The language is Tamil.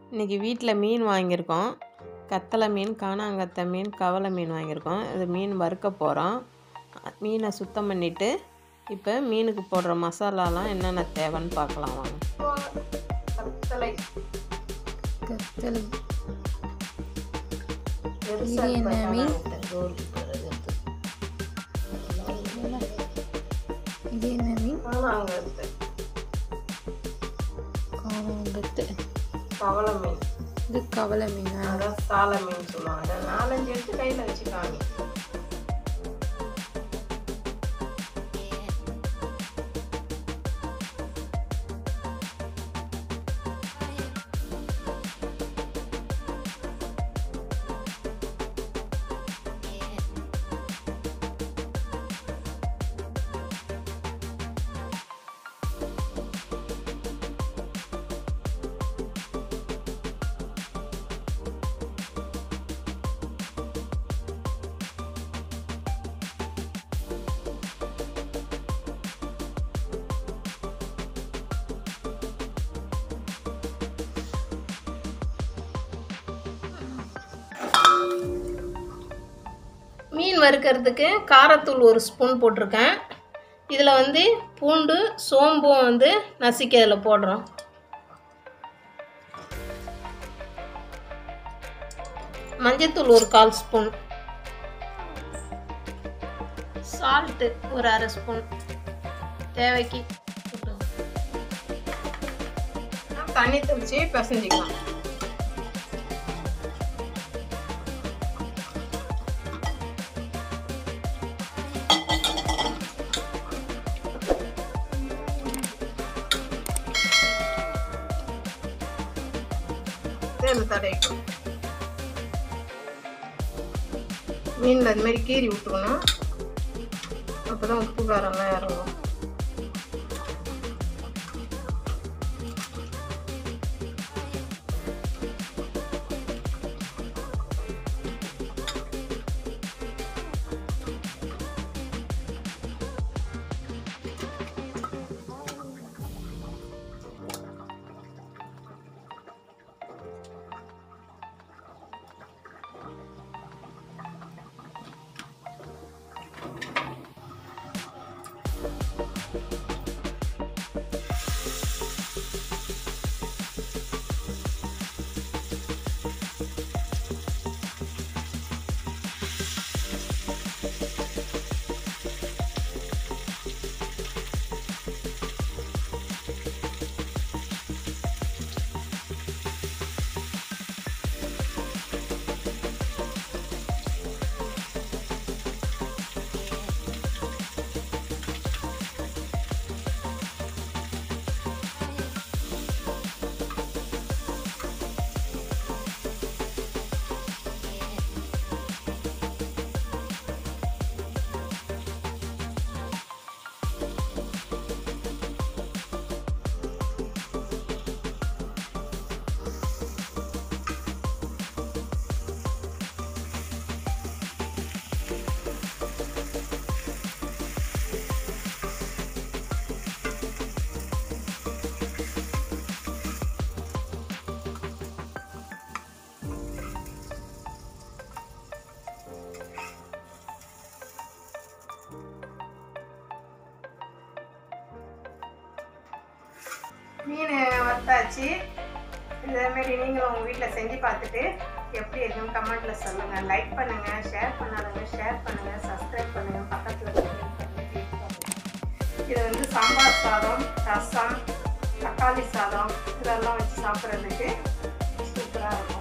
இன்றைக்கி வீட்டில் மீன் வாங்கியிருக்கோம் கத்தலை மீன் காணாங்கத்தை மீன் கவலை மீன் வாங்கியிருக்கோம் இது மீன் வறுக்க போகிறோம் மீனை சுத்தம் பண்ணிவிட்டு இப்போ மீனுக்கு போடுற மசாலாலாம் என்னென்ன தேவைன்னு பார்க்கலாம் வாங்க கத்தலை கத்தலை பெருசா இது என்ன இருக்கு மீன்? இது என்ன மீன் காணாங்கத்தை காணாங்கத்து கவலை மீன் இது கவலை மீனா அதான் சாலை மீன் சொல்லுவாங்க நாலஞ்சு எடுத்து கையில் வச்சு காமி மீன் வறுக்கிறதுக்கு காரத்தூள் ஒரு ஸ்பூன் போட்டிருக்கேன் இதில் வந்து பூண்டு சோம்பும் வந்து நசுக்கி அதில் போடுறோம் மஞ்சத்தூள் ஒரு கால் ஸ்பூன் சால்ட்டு ஒரு அரை ஸ்பூன் தேவைக்கு போட்டுக்கலாம். தண்ணி தெளிச்சு பிசைஞ்சிக்கலாம் தேர்ந்து தடவிக்கணும் மீனில் அது மாதிரி கீறி விட்டுக்கணும் அப்போ தான் உப்பு காரம்லாம் இறங்கும் மீன் வறுத்தாச்சு இதேமாரி நீங்களும் உங்கள் வீட்டில் செஞ்சு பார்த்துட்டு எப்படி இருக்குன்னு கமெண்ட்டில் சொல்லுங்கள் லைக் பண்ணுங்கள் ஷேர் பண்ணாதவங்க ஷேர் பண்ணுங்கள் சப்ஸ்கிரைப் பண்ணுங்கள் பக்கத்தில் இருக்க bell button click பண்ணுங்க. இது வந்து சாம்பார் சாதம் ரசம் தக்காளி சாதம் இதெல்லாம் வச்சு சாப்பிட்றதுக்கு சூப்பராக இருக்கும்